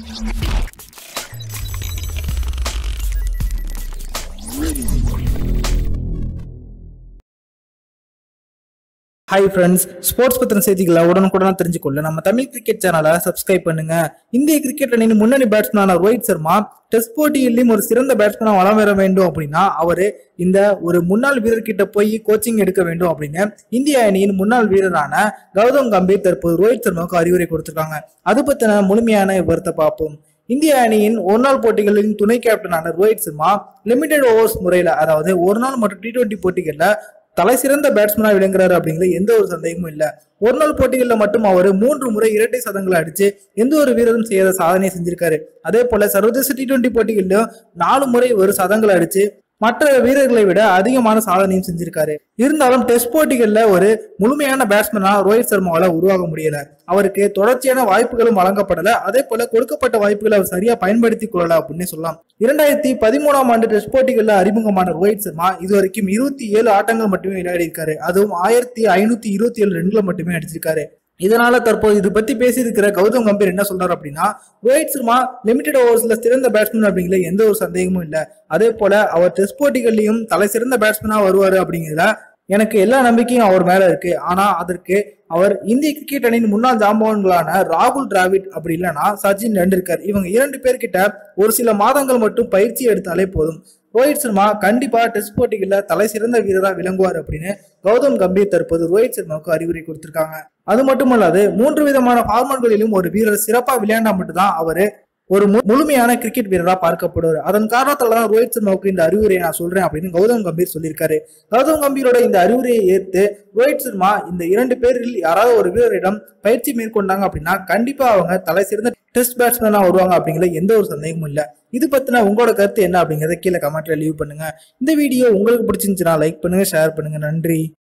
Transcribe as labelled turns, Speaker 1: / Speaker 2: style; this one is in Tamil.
Speaker 1: ஹாய் ஃப்ரெண்ட்ஸ் ஸ்போர்ட்ஸ் பத்தின செய்திகளை உடனுக்குடனா தெரிஞ்சுக்கொள்ள நம்ம தமிழ் கிரிக்கெட் சேனலை சப்ஸ்கிரைப் பண்ணுங்க இந்திய கிரிக்கெட் அணியின் முன்னணி பேட்ஸ்மேனான ரோஹித் சர்மா டெஸ்ட் போட்டியிலும் ஒரு சிறந்த பேட்ஸ்மேனா வளம் வர வேண்டும் அப்படின்னா அவரு இந்த ஒரு முன்னாள் வீரர்கிட்ட போய் கோச்சிங் எடுக்க வேண்டும் அப்படின்னு இந்திய அணியின் முன்னாள் வீரரான கௌதம் கம்பீர் தற்போது ரோஹித் சர்மாவுக்கு அறிவுரை கொடுத்திருக்காங்க அது பத்தின முழுமையான விவரத்தை பார்ப்போம் இந்திய அணியின் ஒரு நாள் போட்டிகளின் துணை கேப்டனான ரோஹித் சர்மா லிமிடெட் ஓவர்ஸ் முறையில அதாவது ஒரு நாள் மற்றும் டி டுவெண்டி போட்டிகள்ல தலை சிறந்த பேட்ஸ்மேனா விளங்குறாரு அப்படிங்கிறது எந்த ஒரு சந்தேகமும் இல்ல ஒரு நாள் போட்டிகளில் மட்டும் அவர் மூன்று முறை இரட்டை சதங்களை அடிச்சு எந்த ஒரு வீரரும் செய்யாத சாதனையை செஞ்சிருக்காரு அதே போல சர்வதேச டி டுவெண்டி போட்டிகளிலும் நாலு முறை ஒரு சதங்களை அடிச்சு மற்ற வீரர்களை விட அதிகமான சாதனையும் செஞ்சிருக்காரு இருந்தாலும் டெஸ்ட் போட்டிகள்ல ஒரு முழுமையான பேட்ஸ்மேனா ரோஹித் சர்மாவால உருவாக முடியல அவருக்கு தொடர்ச்சியான வாய்ப்புகளும் வழங்கப்படல அதே போல கொடுக்கப்பட்ட வாய்ப்புகளை அவர் சரியா பயன்படுத்தி கொள்ளல அப்படின்னு சொல்லலாம் இரண்டாயிரத்தி பதிமூணாம் ஆண்டு டெஸ்ட் போட்டிகள்ல அறிமுகமான ரோஹித் சர்மா இதுவரைக்கும் இருபத்தி ஏழு ஆட்டங்கள் மட்டுமே விளையாடி இருக்காரு அதுவும் ஆயிரத்தி ஐநூத்தி இருபத்தி ஏழு ரன்களை மட்டுமே அடிச்சிருக்காரு இதனால தற்போது இது பத்தி பேசியிருக்கிற கௌதம் கம்பீர் என்ன சொல்றாரு அப்படின்னா ரோஹித் சர்மா லிமிடெட் ஓவர்ஸ்ல சிறந்த பேட்ஸ்மேன் அப்படிங்கிற எந்த ஒரு சந்தேகமும் இல்ல அதே போல அவர் டெஸ்ட் போட்டிகள்லயும் தலை சிறந்த பேட்ஸ்மேனா வருவாரு அப்படிங்கிறத எனக்கு எல்லா நம்பிக்கையும் அவர் மேல இருக்கு ஆனா அதற்கு அவர் இந்திய கிரிக்கெட் அணியின் முன்னாள் ஜாம்பவான்களான ராகுல் டிராவிட் அப்படி இல்லைன்னா சச்சின் டெண்டுல்கர் இவங்க இரண்டு பேர்கிட்ட ஒரு சில மாதங்கள் மட்டும் பயிற்சி எடுத்தாலே போதும் ரோஹித் சர்மா கண்டிப்பா டெஸ்ட் போட்டிகளில் தலை சிறந்த வீரரா விளங்குவார் அப்படின்னு கௌதம் கம்பீர் தற்போது ரோஹித் சர்மாவுக்கு அறிவுரை கொடுத்திருக்காங்க அது மட்டுமல்லாது மூன்று விதமான ஃபார்மட்களிலும் ஒரு வீரர் சிறப்பா விளையாண்டா மட்டும்தான் அவரு ஒரு மு- முழுமையான கிரிக்கெட் வீரரா பார்க்கப்படுவார் அதன் காரணத்தால தான் ரோஹித் சர்மாவுக்கு இந்த அறிவுரையை நான் சொல்றேன் அப்படின்னு கௌதம் கம்பீர் சொல்லியிருக்காரு கௌதம் கம்பீரோட இந்த அறிவுரையை ஏற்று ரோஹித் சர்மா இந்த இரண்டு பேரில் யாராவது ஒரு வீரரிடம் பயிற்சி மேற்கொண்டாங்க அப்படின்னா கண்டிப்பா அவங்க தலை சிறந்த டெஸ்ட் பேட்ஸ்மேனா வருவாங்க அப்படிங்கிற எந்த ஒரு சந்தேகமும் இல்ல இது பத்தின உங்களோட கருத்து என்ன அப்படிங்கறத கீழே கமெண்ட்ல லீவ் பண்ணுங்க இந்த வீடியோ உங்களுக்கு பிடிச்சிருந்துச்சுன்னா லைக் பண்ணுங்க ஷேர் பண்ணுங்க நன்றி